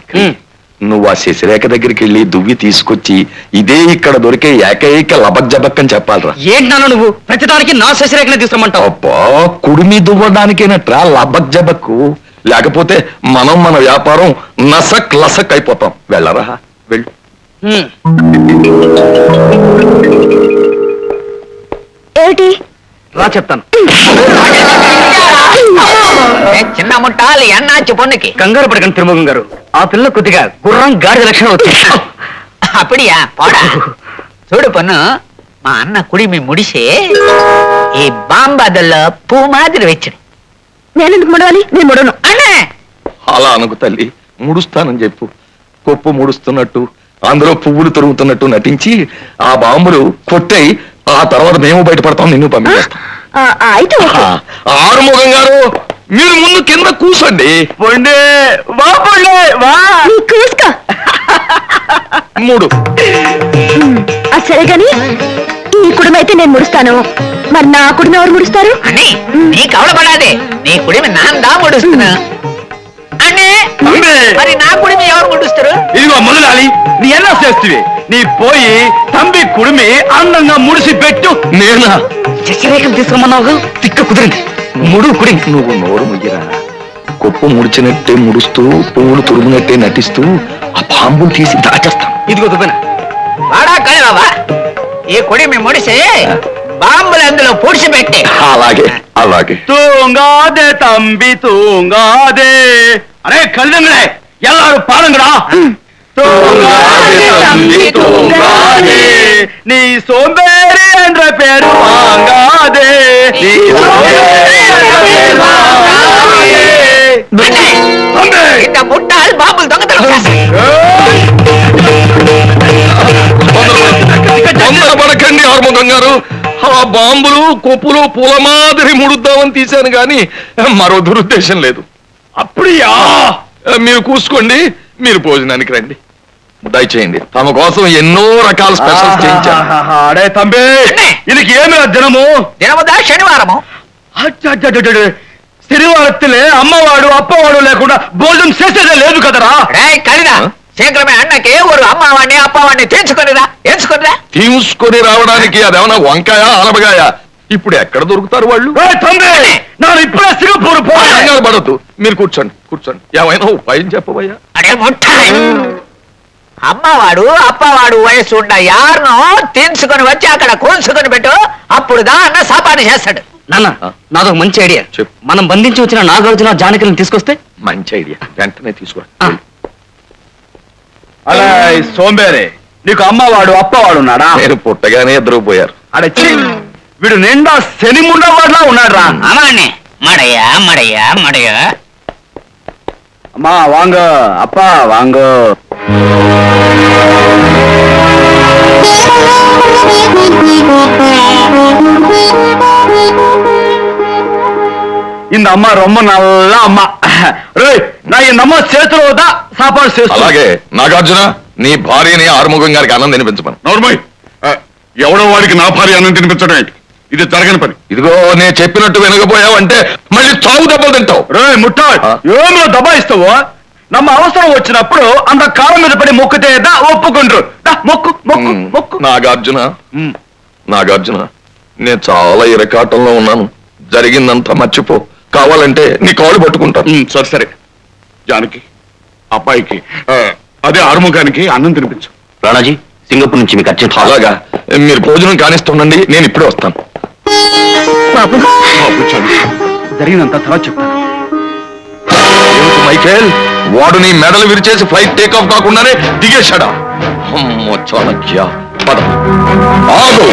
Mic నువ్వు ఆ శశిరేఖ దగ్గరికి వెళ్ళి దువ్వి తీసుకొచ్చి ఇదే ఇక్కడ దొరికే ఏకైక లబక్ జబక్ అని చెప్పాలరా ఏంటి నాన్న నువ్వు ప్రతిదానికి నా శశిరేఖనే తీసుకోమంటావు అబ్బా కుడిమి దువ్వడానికేనట్రా లబక్ జబక్ లేకపోతే మనం మన వ్యాపారం నసక్ లసక్ అయిపోతాం వెళ్ళరా వెళ్ళు హ్మ్. ఏమిటి రా చెప్తాను చిన్న ముట్టాలి అన్నాచి పొన్నుకి కంగారు పడకండి తిరుమగం గారు ఆ పిల్ల కొద్దిగా గుర్రం గాడిద లక్షణం వచ్చింది అప్పుడియా పోడా చూడు పొన్ను మా అన్న కుడిమి ముడిసి ఈ బాంబాదుల్లో పూ మాదిరి వెచ్చడి నేను ఎందుకు ముడవాలి నేను ముడను అన్నే అలా అనుకు తల్లి ముడుస్తానని చెప్పు కొప్పు ముడుస్తున్నట్టు అందులో పువ్వులు తొరుగుతున్నట్టు నటించి ఆ బాంబులు కొట్టాయి ఆ తర్వాత మేము బయటపడతాం నిన్ను పంపించేస్తాం ఆ, ఆ, అయితే ఓకే ఆ, ఆరుముఖం గారు మీరు ముందు కింద కూసండి పొండే వా పొండే వా నీ కూసుకో మూడు అది సరే గాని ఈ కుటుంబం నేను ముడుస్తాను మరి నా కుటుంబం ఎవరు ముడుస్తారు అని నీ కవలపడాదే నీ కుడిమి నాందా ముడుస్తున్నా అన్నే అమ్మే. మరి నా కుడిమి ఎవరు ముడుస్తారు ఇదిగో మొదలాలి నీ ఎలా చేస్తువి నీ పోయి తంబి కుడిమి అందంగా ముడిసి పెట్టు నేనా శశిరేఖను తీసుకోమన్నావు తిక్క కుదిరింది ముడు కుడి నువ్వు నోరు ముయ్యరా కొప్పు ముడిచినట్టే ముడుస్తూ పువ్వులు తురుమునట్టే నటిస్తూ ఆ బాంబులు తీసి దాచేస్తాం ఇదిగో దుబ్బన వాడా కలివా ఈ కుడిమి ముడిసి బాంబులు అందులో పూడ్చి పెట్టి అలాగే అలాగే தூங்காதே தம்பி தூங்காதே அடே கல்லுங்களே எல்லாரும் பாருங்கடா தூங்காதே தம்பி தூங்காதே நீ சோம்பேறி என்ற பேர் வாங்காதே நீ சோம்பேறி என்ற பேர் வாங்காதே అన్నే தம்பி ఇంత ముట్టాలు బాంబులు దొంగతనం చేస్తాయి తొందరపడకండి ఆర్ముఖం గారు ఆ బాంబులు కొప్పులు పూల మాదిరి ముడుద్దామని తీశాను గాని మరో దురుద్దేశం లేదు அப்படியா మీరు కూసుకోండి మీరు భోజనానికి రండి దయచేయండి తమ కోసం ఎన్నో రకాల స్పెషల్స్ చేయించాను అడే తంబి இதுக்கு ఏమి దినము దినముదా శనివారము అచ్చచ్చచ్చచ్చ. శనివారத்திலே అమ్మవాడు అప్పవాడు లేకుండా భోజనం చేసేదే లేదు కదరా రే కలిదా శీఘ్రమే అన్నకి ఒక అమ్మవాడిని అప్పవాడిని తెంచుకొనిరా ఎంచుకొనిరా తీసుకొని రావడానికి అదేమన్నా వంకాయ ఆనపకాయ ఇప్పుడు ఎక్కడ దొరుకుతారు వాళ్ళు ఏ తంబి నేను ఇప్పుడే సింగపూర్ పోయి కంగారు పడద్దు మీరు కూర్చోండి కూర్చోండి ఏమైనా ఉపాయం చెప్పబోయా అడే ముట్టాయి అమ్మవాడు అప్పవాడు వయసు ఉన్న యారును తెంచుకొని వచ్చి అక్కడ కూల్చుకొని పెట్టు అప్పుడు దా అన్న సాపాటు చేస్తాడు నాన్న నాదొక మంచి ఐడియా చెప్పు. మనం బంధించి వచ్చిన నాగార్జున జానకిని తీసుకొస్తే మంచి ఐడియా వెంటనే తీసుకురా అలా సోంబేరే నీకు అమ్మవాడు అప్పవాడు ఉన్నాడా నేను పుట్టగానే ఎదురు పోయారు అడే ఛీ! వీడు నిండా శని ముండవాడులా ఉన్నాడు రా అమ్మాన్ని మడయ్యా మడయ్యా మడయ్యా అమ్మా వాంగ అప్ప వాంగ இந்த அம்மா ரொம்ப நல்ல அம்மா రేయ్ నా ఈ నమ్మ చేతిలో దా సాపాడు చేస్తు అలాగే నాగార్జున నీ భార్యని ఆరుముఖం గారికి అన్నం తినిపించమను నోర్మయ్ ఎవడో వాడికి నా భార్య అన్నం తినిపించడం ఏంటి ఇది జరగని పని ఇదిగో నేను చెప్పినట్టు వినకపోయావంటే మళ్ళీ చావు దెబ్బలు తింటావు రే ముట్టాడు ఆ. ఏమో దబాయిస్తావు నమ్మ అవసరం వచ్చినప్పుడు అంత కాలం మీద పడి మొక్కుతే దా ఒప్పుకుండ్రు దా, మొక్కు మొక్కు ఉమ్, మొక్కు నాగార్జున ఉమ్. నాగార్జున నేను చాలా ఇరకాటంలో ఉన్నాను జరిగిందంతా మర్చిపో కావాలంటే నీ కాళ్ళు పట్టుకుంటాను ఉమ్, సరే సరే జానకి అబ్బాయికి ఆ, అదే ఆరుముఖానికి అన్నం తినిపించు రాణాజీ సింగపూర్ నుంచి మీకు అర్జెంట్ అలాగా మీరు భోజనం కానిస్తుండండి నేను ఇప్పుడే వస్తాను బాబు బాబు చాలు. జరిగినంత తర్వాత చెప్తాను ఏమిటి మైకేల్ వాడు నీ మెడలు విరిచేసి ఫ్లైట్ టేక్ ఆఫ్ కాకుండానే దిగేశాడా అమ్మో చాణక్య పద ఆగు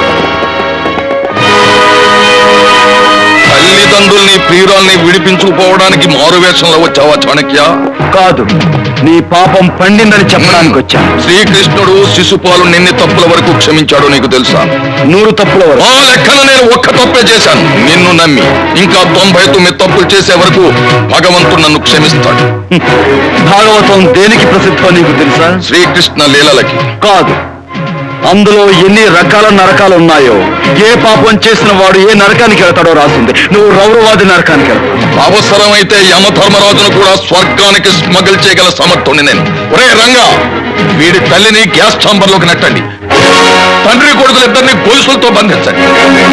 తల్లిదండ్రుల్ని ప్రియురాల్ని విడిపించుకుపోవడానికి మారు వేషంలో వచ్చావా చాణక్య కాదు నీ పాపం పండిందని చెప్పడానికి వచ్చాను శ్రీకృష్ణుడు శిశుపాలు నిన్ని తప్పుల వరకు క్షమించాడో నీకు తెలుసా నూరు తప్పుల వరకు ఆ లెక్కన నేను ఒక్క తప్పే చేశాను నిన్ను నమ్మి ఇంకా తొంభై తొమ్మిది తప్పులు చేసే వరకు భగవంతుడు నన్ను క్షమిస్తాడు భాగవతం దేనికి ప్రసిద్ధో నీకు తెలుసా శ్రీకృష్ణ లీలలకి కాదు అందులో ఎన్ని రకాల నరకాలు ఉన్నాయో ఏ పాపం చేసిన వాడు ఏ నరకానికి వెళ్తాడో రాసింది నువ్వు రౌరవాది నరకానికి వెళ్తావు అవసరమైతే యమధర్మరాజును కూడా స్వర్గానికి స్మగిల్ చేయగల సమర్థుని నేను ఒరే రంగా వీడి తల్లిని గ్యాస్ ఛాంబర్ లోకి నెట్టండి తండ్రి కొడుకులిద్దరిని గొలుసులతో బంధించండి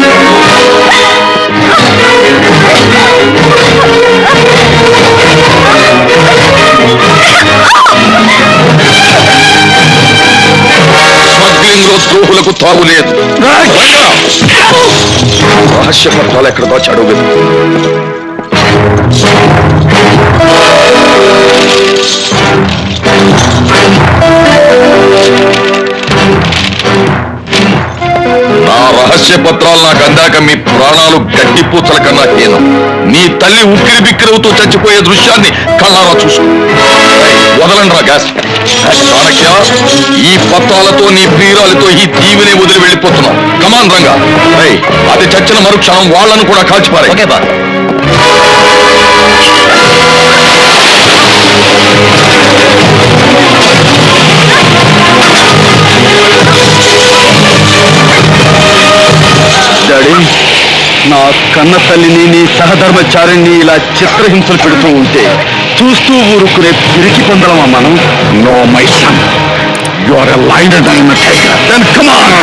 స్మగ్లింగ్ లో ద్రోహులకు తాగులేదు రంగా! రహస్య పత్రాలు ఎక్కడ దాచాడో వెతుకు నా రహస్య పత్రాలు నాకు అందాక మీ ప్రాణాలు గట్టి పూచల కన్నా హీనం నీ తల్లి ఉక్కిరి బిక్కిరవుతూ చచ్చిపోయే దృశ్యాన్ని కళ్ళారా చూసు వదలండి రా గ్యాస్ చాణక్య ఈ పత్రాలతో నీ ప్రియురాలతో ఈ దీవిని వదిలి వెళ్ళిపోతున్నాం కమాన్ రంగా రేయ్, అది చచ్చిన మరుక్షణం వాళ్ళను కూడా కాల్చిపారే ఓకే బా డాడీ నా కన్న తల్లిని నీ సహధర్మచారిని ఇలా చిత్రహింసలు పెడుతూ ఉంటే చూస్తూ ఊరుకునే పిరికి పొందడమా మనం no my son you are a leader than tiger then come on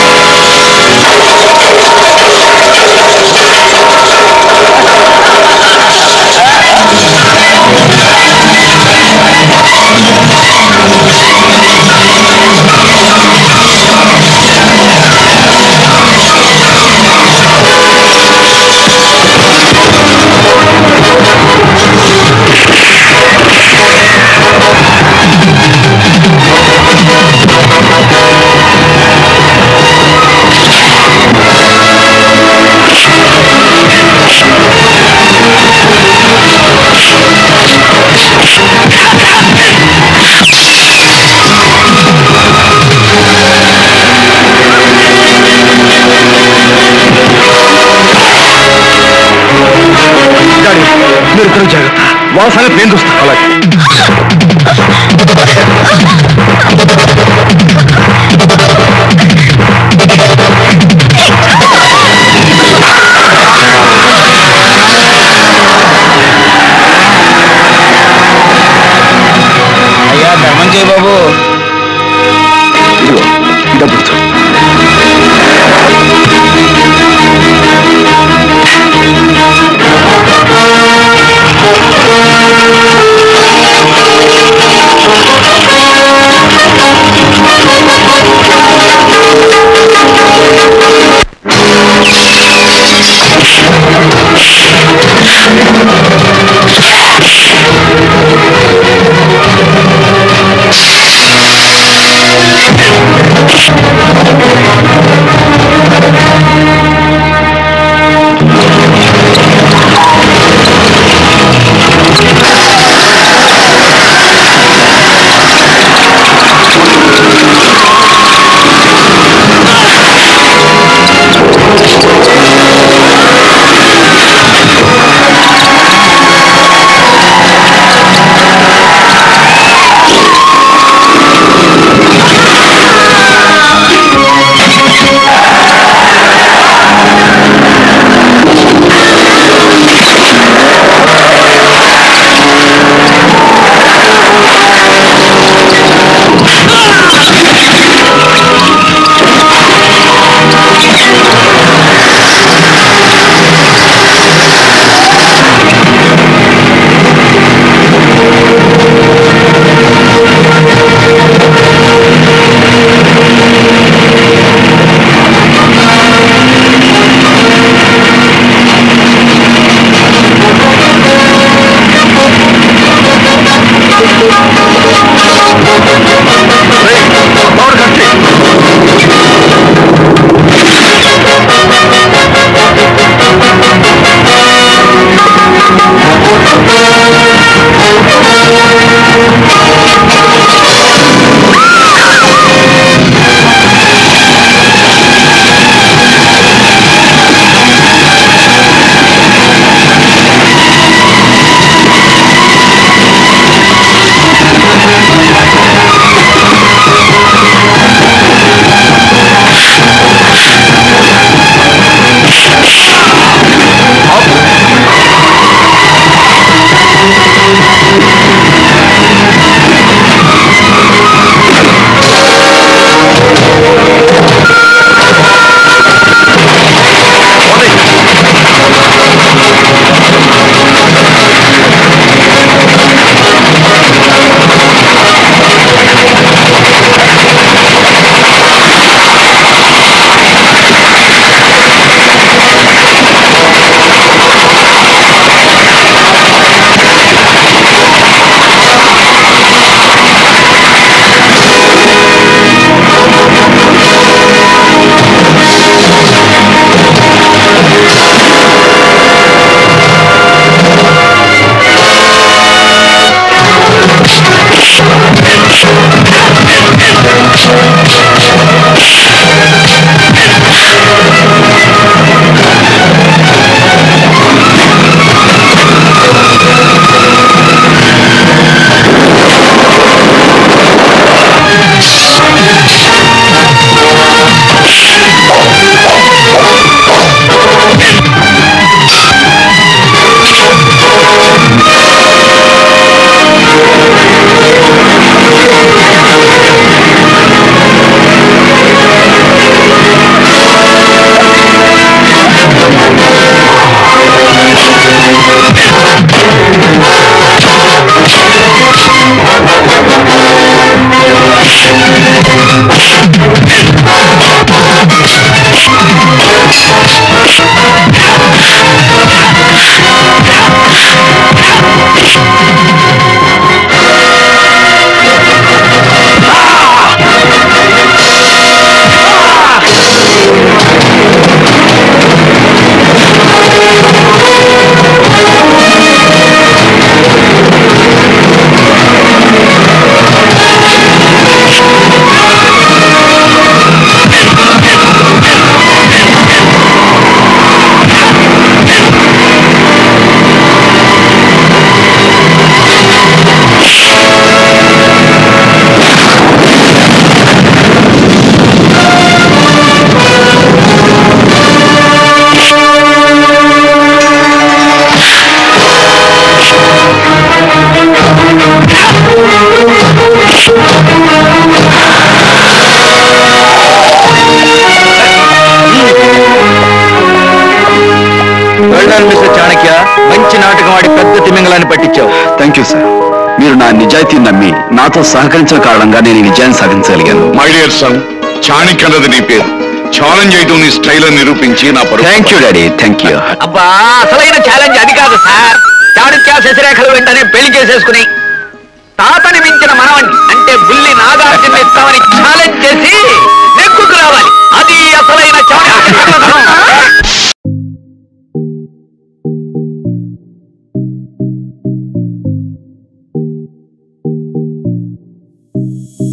daddy మీరు ఇద్దరు జాగ్రత్త వాళ్ళ సంగతి నేను చూస్తా అలాగే అయ్యా ధర్మం చేయ బాబు ఇదిగో డబ్బులు ఇచ్చు. వెళ్ళాలి మిస్టర్ చాణక్య మంచి నాటకం ఆడి పెద్ద తిమింగళాన్ని పట్టించావు థ్యాంక్ యూ సార్ మీరు నా నిజాయితీ నమ్మి నాతో సహకరించిన కారణంగా నేను ఈ విజయాన్ని సాధించగలిగాను మై డియర్ సన్ చాణిక్య అన్నది నీ పేరు ఛాలెంజ్ చేయటం నీ స్టైల్ అని నిరూపించి నా పరువు thank you daddy thank you అబ్బా అసలైన ఛాలెంజ్ అది కాదు సార్ చాణుక్య శశిరేఖలు వెంటనే పెళ్లి చేసేసుకుని తాతని మించిన మనవణ్ణి అంటే బుల్లి నాగార్జున ఇస్తామని